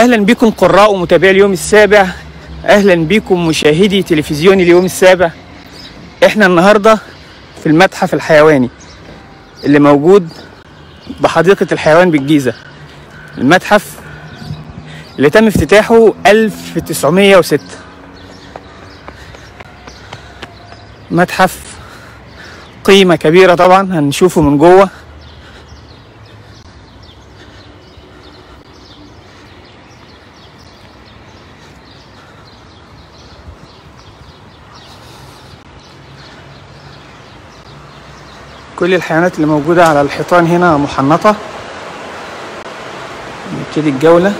اهلا بكم قراء ومتابعي اليوم السابع اهلا بكم مشاهدي تلفزيون اليوم السابع احنا النهارده في المتحف الحيواني اللي موجود بحديقة الحيوان بالجيزة المتحف اللي تم افتتاحه 1906 متحف قيمة كبيرة طبعا هنشوفه من جوه كل الحيوانات اللي موجودة على الحيطان هنا محنطة نبتدي الجولة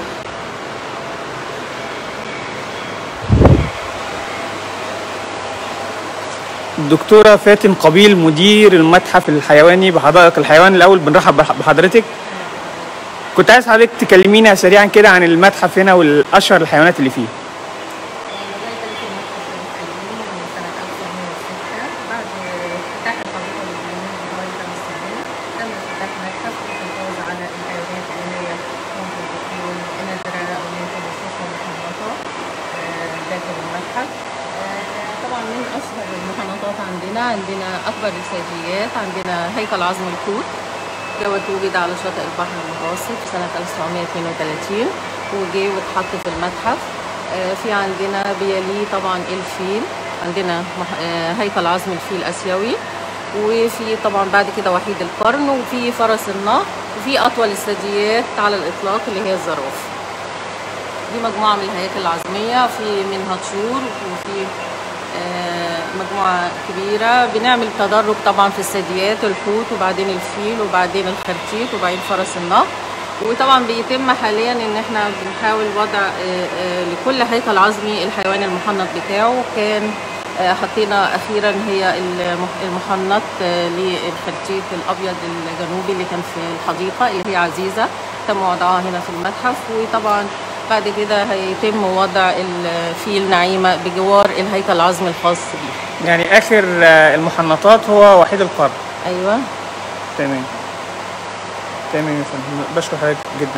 الدكتورة فاتن قبيل مدير المتحف الحيواني بحدائق الحيوان الأول بنرحب بح- بحضرتك كنت عايز حضرتك تكلمينا سريعا كده عن المتحف هنا والأشهر الحيوانات اللي فيه لغاية دلوقتي المتحف الحيواني من سنة 1906 بعد افتتاح الحديقة للجنين بحوالي خمس سنين تم افتتاح متحف للحفاظ على الحيوانات اللي هي ممكن تكون نادرة أو ممكن نشوفها محنطة آه، داخل المتحف آه، طبعا من أشهر المحنطات عندنا عندنا أكبر الثدييات عندنا هيكل عظم الحوت دوت وجد على شاطئ البحر المتوسط في سنة 1932 وجه واتحط في المتحف آه، في عندنا بيليه طبعا الفيل عندنا مح- آه، هيكل عظم الفيل الآسيوي وفي طبعا بعد كده وحيد القرن وفي فرس النهر وفي أطول الثدييات على الإطلاق اللي هي الزرافة دي مجموعة من الهياكل العظمية في منها طيور وفي آه، مجموعة كبيرة بنعمل تدرج طبعا في الثدييات الحوت وبعدين الفيل وبعدين الخرتيت وبعدين فرس النهر وطبعا بيتم حاليا ان احنا بنحاول وضع آه، آه، لكل هيكل عظمي الحيوان المحنط بتاعه كان آه، حطينا اخيرا هي المح- المحنط آه، للخرتيت الابيض الجنوبي اللي كان في الحديقه اللي هي عزيزه تم وضعها هنا في المتحف وطبعا بعد كده هيتم وضع الفيل نعيمه بجوار الهيكل العظمي الخاص بيه يعني آخر آه، المحنطات هو وحيد القرن ايوه تمام تمام يا فندم بشكر حضرتك جدا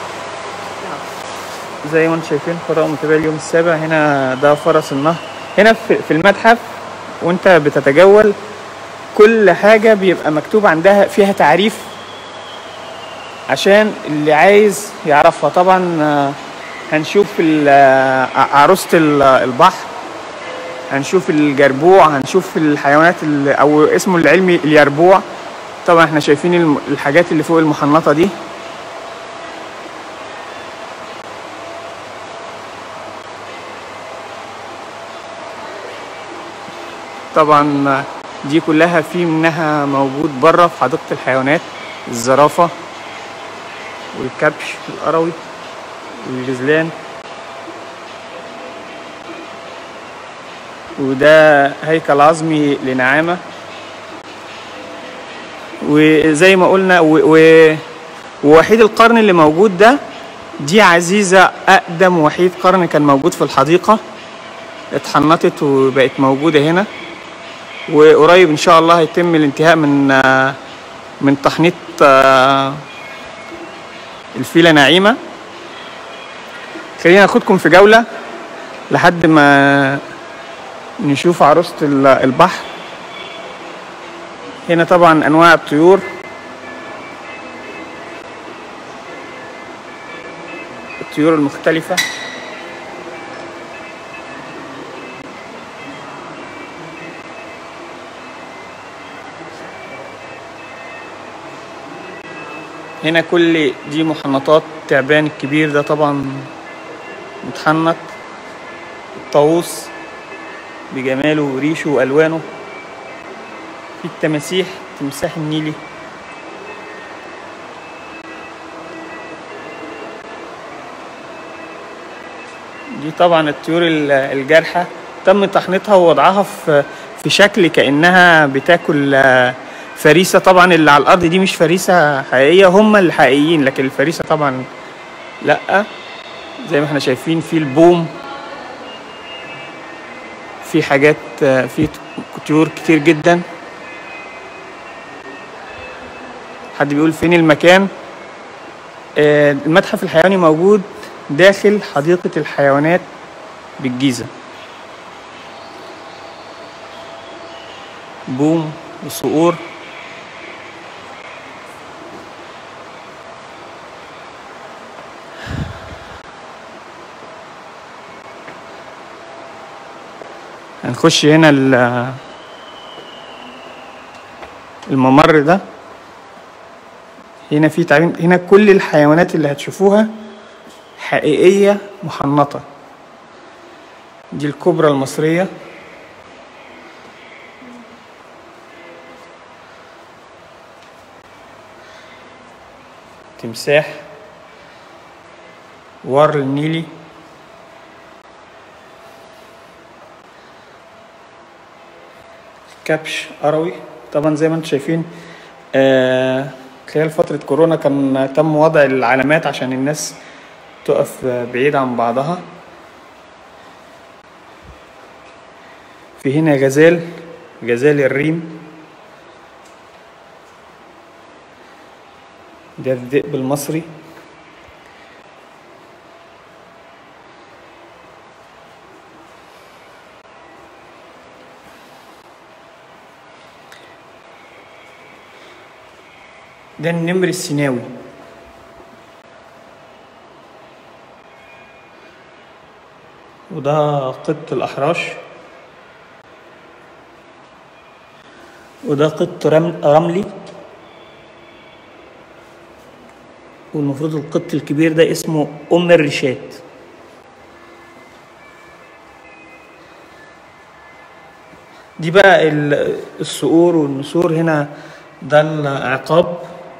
زي ما انتم شايفين قراء متابعي اليوم السابع هنا ده فرس النهر هنا في في المتحف وانت بتتجول كل حاجة بيبقى مكتوب عندها فيها تعريف عشان اللي عايز يعرفها طبعا آه، هنشوف ال- آه، عروسة ال- البحر هنشوف الجربوع هنشوف الحيوانات ال- او اسمه العلمي اليربوع طبعا احنا شايفين الم- الحاجات اللي فوق المحنطة دي طبعا دي كلها في منها موجود بره في حديقة الحيوانات الزرافة والكبش القروي والغزلان وده هيكل عظمي لنعامة وزي ما قلنا و- و- ووحيد القرن اللي موجود ده دي عزيزة أقدم وحيد قرن كان موجود في الحديقة اتحنطت وبقت موجودة هنا وقريب إن شاء الله هيتم الانتهاء من آه، من تحنيط آه، الفيلة نعيمة خلينا ناخدكم في جولة لحد ما نشوف عروسة ال- البحر هنا طبعا أنواع الطيور الطيور المختلفة هنا كل دي محنطات التعبان الكبير ده طبعا متحنط الطاووس بجماله وريشه والوانه في التماسيح تمساح النيلي دي طبعا الطيور ال- الجارحة تم تحنيطها ووضعها في في شكل كأنها بتاكل آه، فريسة طبعا اللي على الأرض دي مش فريسة حقيقية هم الحقيقيين لكن الفريسة طبعا لأ زي ما احنا شايفين في البوم في حاجات آه، في طيور كتير جدا حد بيقول فين المكان آه، المتحف الحيواني موجود داخل حديقة الحيوانات بالجيزة بوم وصقور هنخش هنا ال- الممر ده هنا في تعليم هنا كل الحيوانات اللي هتشوفوها حقيقية محنطة دي الكبرى المصرية تمساح ورل النيلي كبش قروي طبعا زي ما انتم شايفين آه خلال فترة كورونا كان تم وضع العلامات عشان الناس تقف بعيد عن بعضها في هنا غزال غزال الريم ده الذئب المصري ده النمر السيناوي وده قط الأحراش وده قط رم- رملي والمفروض القط الكبير ده اسمه أم الرشاد دي بقى ال- الصقور والنسور هنا ده العقاب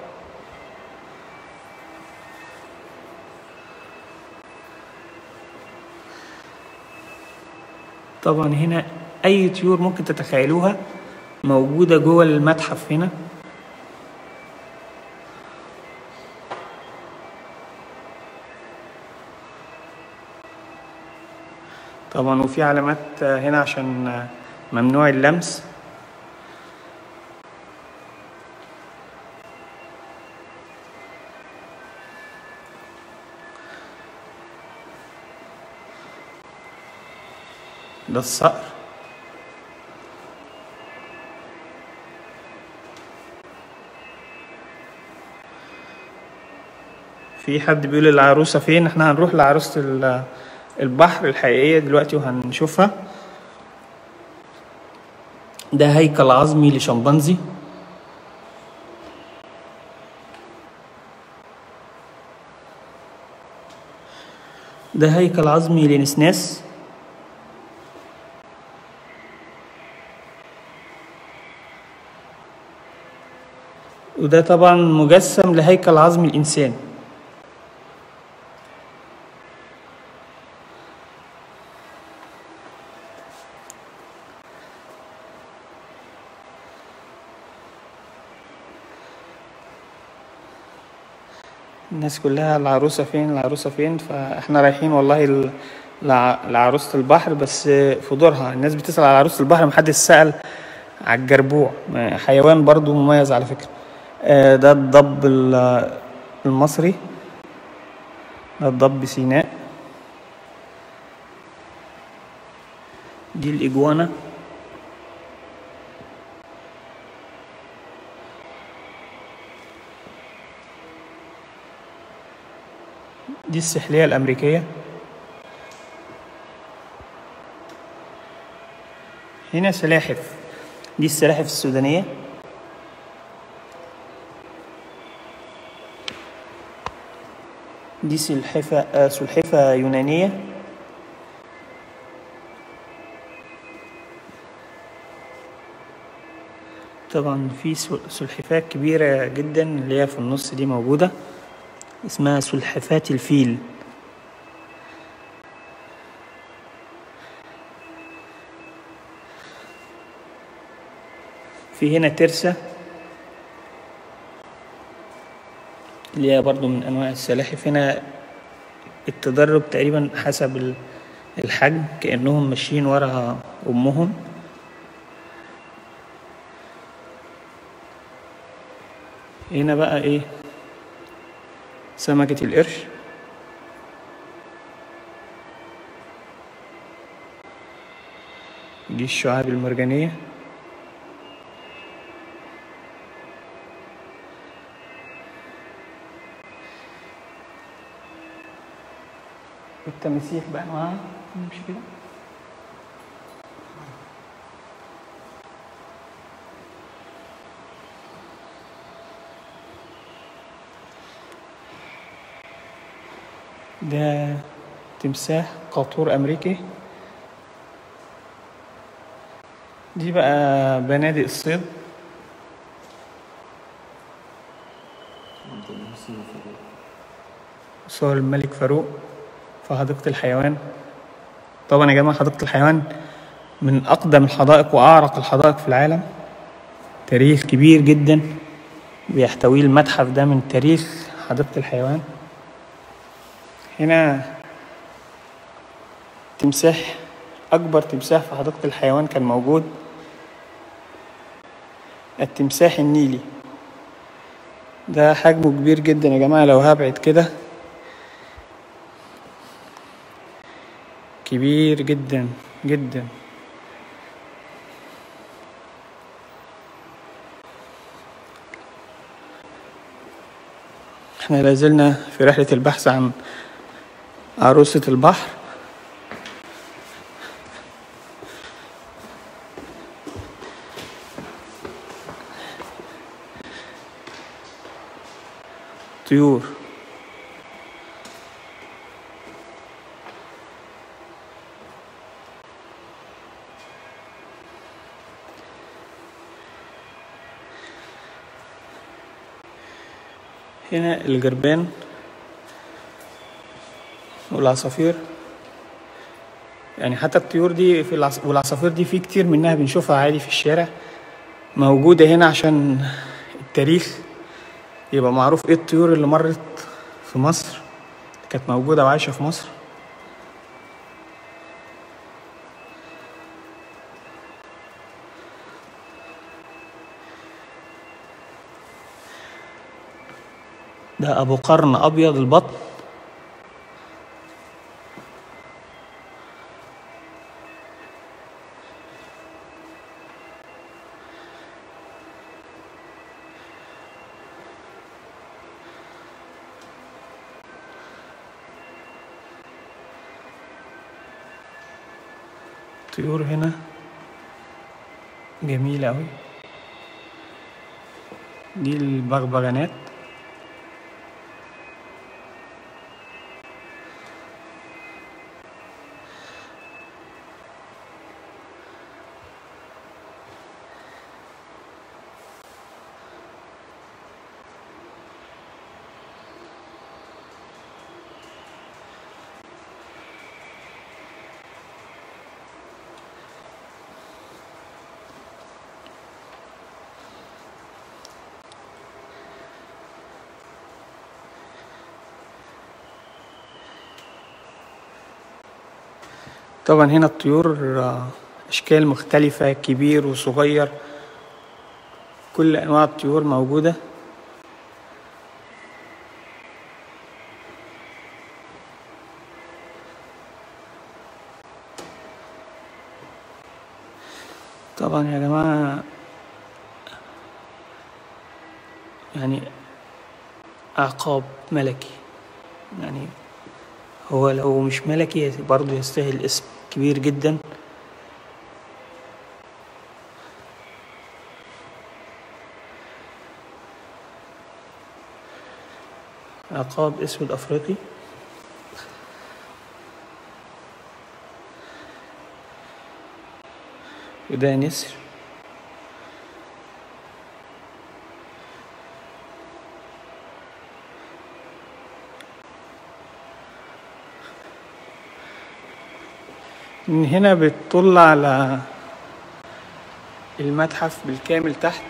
طبعا هنا أي طيور ممكن تتخيلوها موجودة جوه المتحف هنا طبعا وفي علامات هنا عشان ممنوع اللمس ده الصقر في حد بيقول العروسة فين احنا هنروح لعروسة ال- البحر الحقيقية دلوقتي وهنشوفها ده هيكل عظمي لشمبانزي ده هيكل عظمي لنسناس وده طبعا مجسم لهيكل عظمي الإنسان الناس كلها العروسة فين العروسة فين فاحنا رايحين والله ال- لع- لعروسة البحر بس في دورها الناس بتسأل على عروسة البحر محدش سأل على الجربوع حيوان برضو مميز على فكرة آه، ده الضب ال- المصري ده الضب سيناء دي الإجوانا دي السحلية الأمريكية هنا سلاحف دي السلاحف السودانية دي سلحفة آه، سلحفة يونانية طبعا في سل- سلحفاة كبيرة جدا اللي هي في النص دي موجودة اسمها سلحفاة الفيل في هنا ترسة اللي هي برضو من أنواع السلاحف هنا التدرج تقريبا حسب ال- الحجم كأنهم ماشيين ورا أمهم هنا بقى إيه سمكة القرش دي الشعاب المرجانية والتماسيح بأنواعها نمشي كده ده تمساح قاطور أمريكي دي بقى بنادق الصيد صور الملك فاروق في حديقة الحيوان طبعا يا جماعة حديقة الحيوان من أقدم الحدائق وأعرق الحدائق في العالم تاريخ كبير جدا بيحتويه المتحف ده من تاريخ حديقة الحيوان هنا تمساح أكبر تمساح في حديقة الحيوان كان موجود التمساح النيلي ده حجمه كبير جدا يا جماعة لو هبعد كده كبير جدا جدا احنا لازلنا في رحلة البحث عن عروسة البحر طيور هنا الجربان والعصافير يعني حتى الطيور دي في العص... والعصافير دي في كتير منها بنشوفها عادي في الشارع موجودة هنا عشان التاريخ يبقى معروف ايه الطيور اللي مرت في مصر كانت موجودة وعايشة في مصر ده أبو قرن أبيض البطن طيور هنا جميلة أوي دي البغبغانات طبعا هنا الطيور آه، أشكال مختلفة كبير وصغير كل أنواع الطيور موجودة طبعا يا جماعة يعني عقاب ملكي يعني هو لو مش ملكي برضه يستاهل اسم كبير جدا عقاب اسود افريقي وده نسر من هنا بتطل على المتحف بالكامل تحت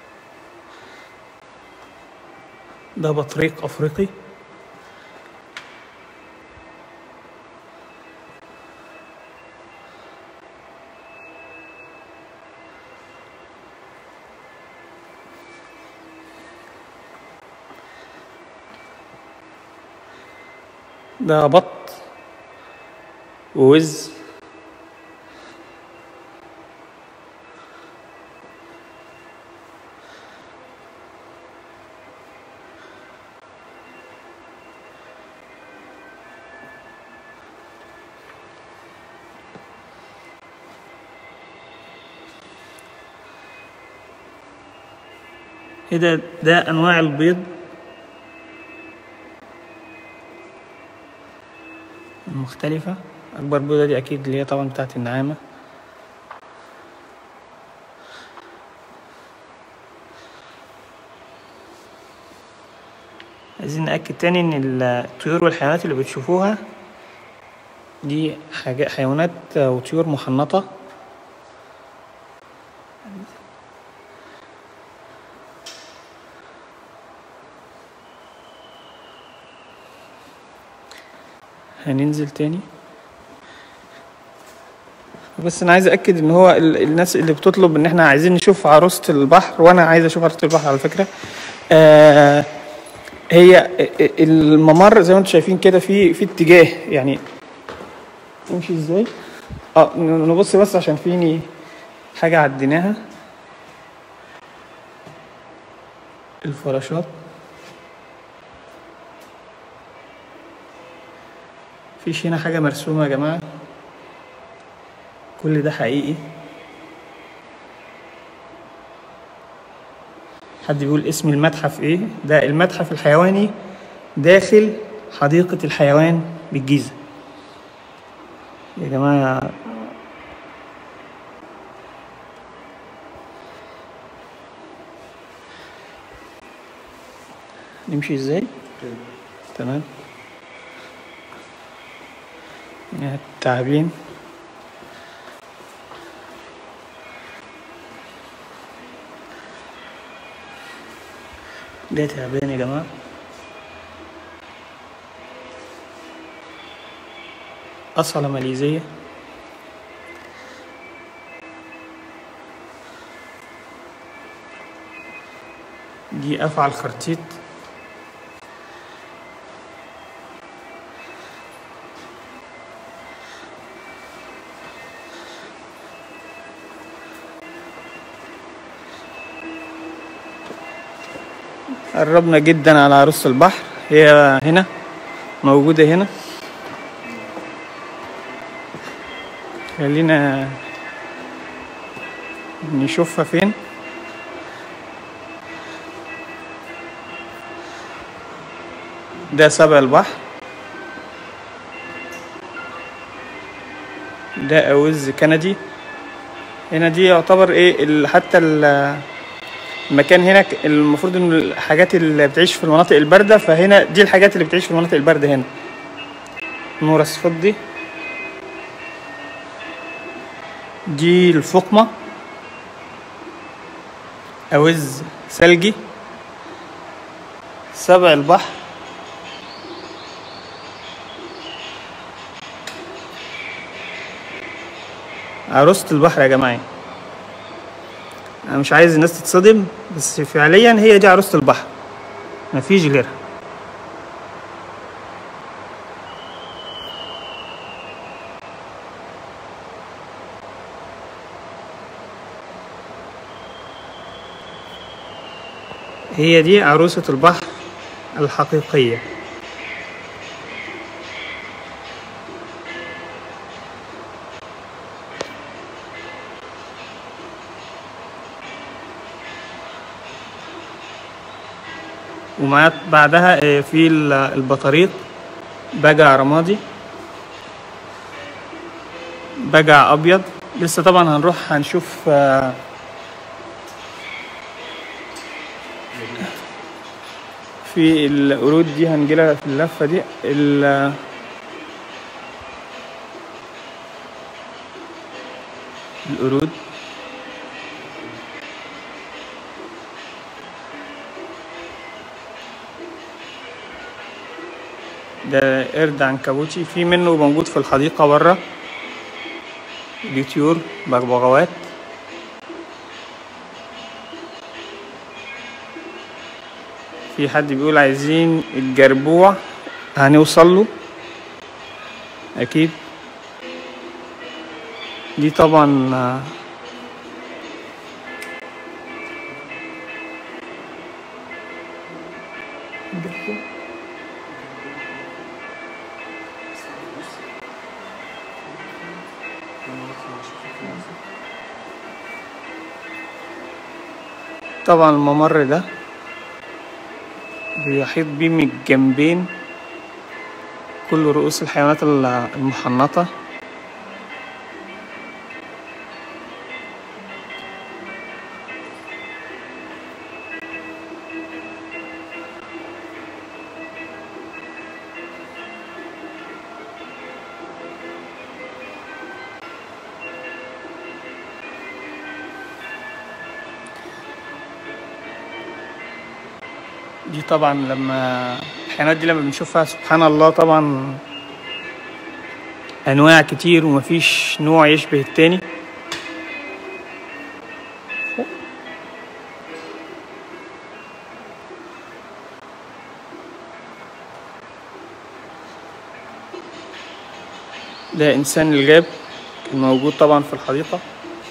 ده بطريق افريقي ده بط ووز ايه ده ده انواع البيض المختلفة أكبر بيضة دي أكيد اللي هي طبعا بتاعت النعامة عايزين نأكد تاني إن الطيور والحيوانات اللي بتشوفوها دي حاجة حيوانات وطيور محنطة هننزل تاني بس انا عايز اكد ان هو ال- الناس اللي بتطلب ان احنا عايزين نشوف عروسة البحر وانا عايز اشوف عروسة البحر على فكرة آه هي الممر زي ما انتم شايفين كده في في اتجاه يعني نمشي ازاي اه ن- نبص بس عشان فيني حاجة عديناها الفراشات مفيش هنا حاجة مرسومة يا جماعة كل ده حقيقي حد بيقول اسم المتحف ايه ده المتحف الحيواني داخل حديقة الحيوان بالجيزة يا جماعة نمشي ازاي تمام يا التعابين ده تعبان يا جماعة أصلة ماليزية دي أفعل خرتيت قربنا جدا على عروس البحر هي هنا موجودة هنا خلينا نشوفها فين ده سبع البحر ده أوز كندي هنا دي يعتبر ايه ال- حتى ال- المكان هنا ك- المفروض ان الحاجات اللي بتعيش في المناطق الباردة فهنا دي الحاجات اللي بتعيش في المناطق الباردة هنا نورس فضي دي الفقمة أوز ثلجي سبع البحر عروسة البحر يا جماعة أنا مش عايز الناس تتصدم بس فعليا هي دي عروسة البحر مفيش غيرها هي دي عروسة البحر الحقيقية ومعاه بعدها آه، في ال- البطاريق بجع رمادي بجع أبيض لسه طبعا هنروح هنشوف آه، في القرود دي هنجيلها في اللفة دي ال القرود ده قرد عنكبوتي في منه موجود في الحديقة بره دي طيور بغبغاوات في حد بيقول عايزين الجربوع هنوصل له اكيد دي طبعا آه، طبعا الممر ده بيحيط بيه من الجنبين كل رؤوس الحيوانات ال- المحنطة دي طبعا لما الحيوانات دي لما بنشوفها سبحان الله طبعا انواع كتير ومفيش نوع يشبه التاني ده انسان الغاب كان موجود طبعا في الحديقه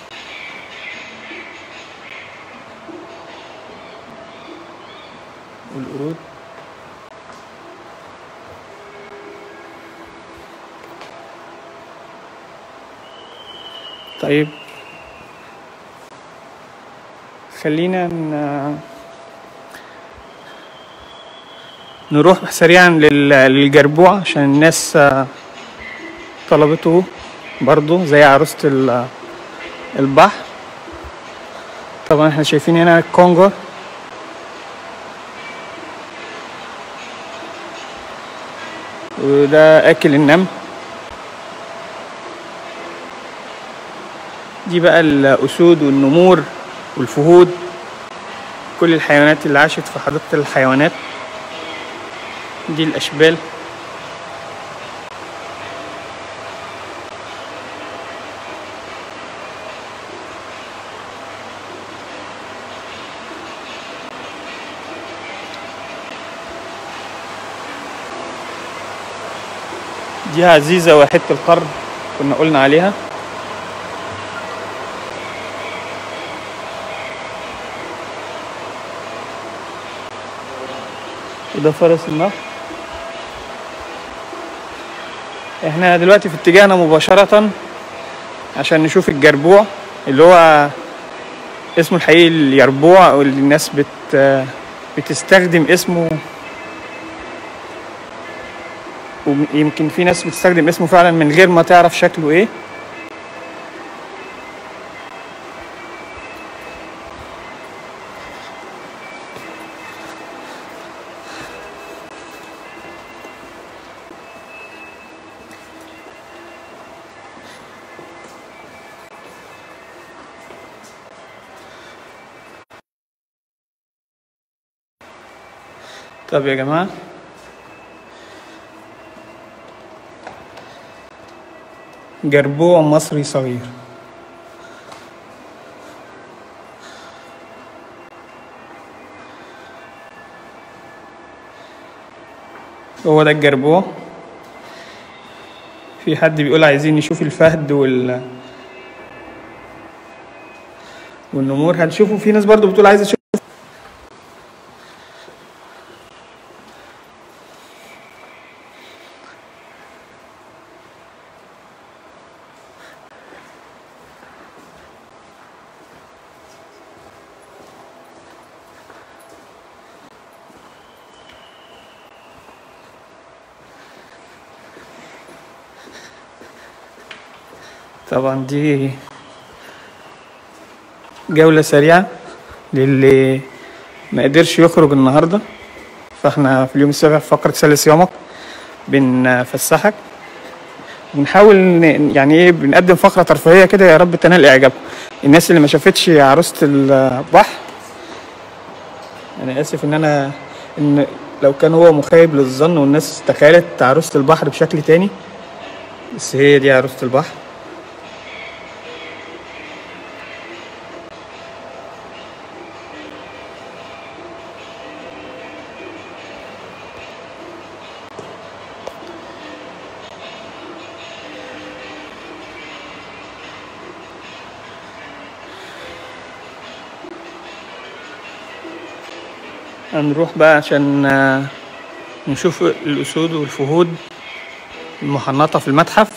والقرود طيب خلينا ن... نروح سريعا لل... للجربوع عشان الناس آه، طلبته برضو زي عروسة ال- البحر طبعا احنا شايفين هنا الكونجر وده اكل النمل دي بقى الاسود والنمور والفهود كل الحيوانات اللي عاشت في حديقة الحيوانات دي الاشبال دي عزيزة وحيدة القرن كنا قلنا عليها وده فرس النهر احنا دلوقتي في اتجاهنا مباشرة عشان نشوف الجربوع اللي هو اسمه الحقيقي اليربوع واللي الناس بت بتستخدم اسمه ويمكن في ناس بتستخدم اسمه فعلا من غير ما تعرف شكله ايه طب يا جماعة جربوع مصري صغير هو ده الجربوع في حد بيقول عايزين نشوف الفهد وال والنمور هنشوفه في ناس برضو بتقول عايزه تشوف طبعا دي جولة سريعة للي ما قدرش يخرج النهاردة فاحنا في اليوم السابع في فقرة سلس يومك بنفسحك بنحاول ن- يعني ايه بنقدم فقرة ترفيهية كده يا رب تنال اعجابكم الناس اللي ما شافتش عروسة البحر انا اسف ان انا ان لو كان هو مخيب للظن والناس تخيلت عروسة البحر بشكل تاني بس هي دي عروسة البحر هنروح بقى عشان آه، نشوف الأسود والفهود المحنطة في المتحف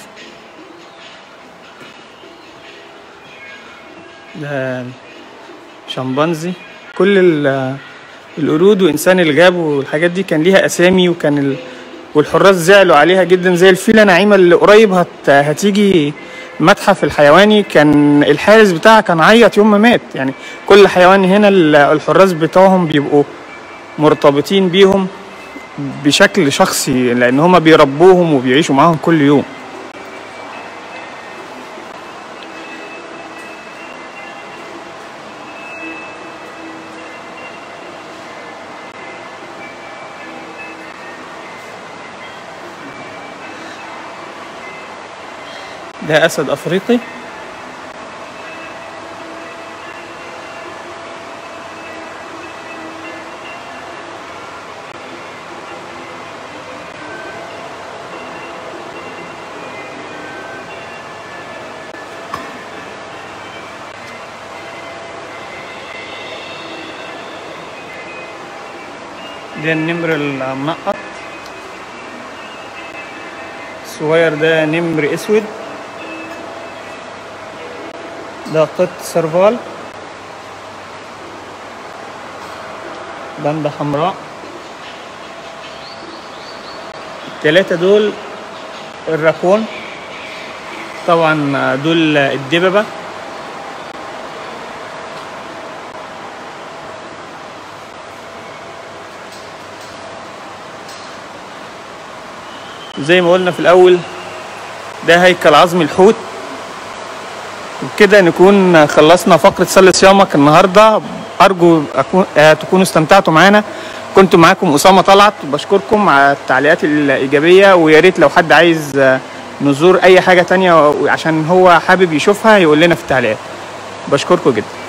ده شمبانزي كل ال- القرود وإنسان الغاب والحاجات دي كان ليها أسامي وكان ال... والحراس زعلوا عليها جدا زي الفيلة نعيمة اللي قريب هت... هتيجي المتحف الحيواني كان الحارس بتاعها كان عيط يوم ما مات يعني كل حيوان هنا ال- الحراس بتوعهم بيبقوا مرتبطين بيهم بشكل شخصي لان هما بيربوهم وبيعيشوا معاهم كل يوم ده اسد افريقي ده النمر المنقط الصغير ده نمر اسود ده قط سرفال باندا حمراء التلاتة دول الراكون طبعا دول الدببة زي ما قلنا في الأول ده هيكل عظم الحوت وبكده نكون خلصنا فقرة سل صيامك النهاردة أرجو أكون آه، تكونوا استمتعتوا معانا كنت معاكم أسامة طلعت بشكركم على التعليقات الإيجابية ويا ريت لو حد عايز آه، نزور أي حاجة تانية عشان هو حابب يشوفها يقول لنا في التعليقات بشكركم جدا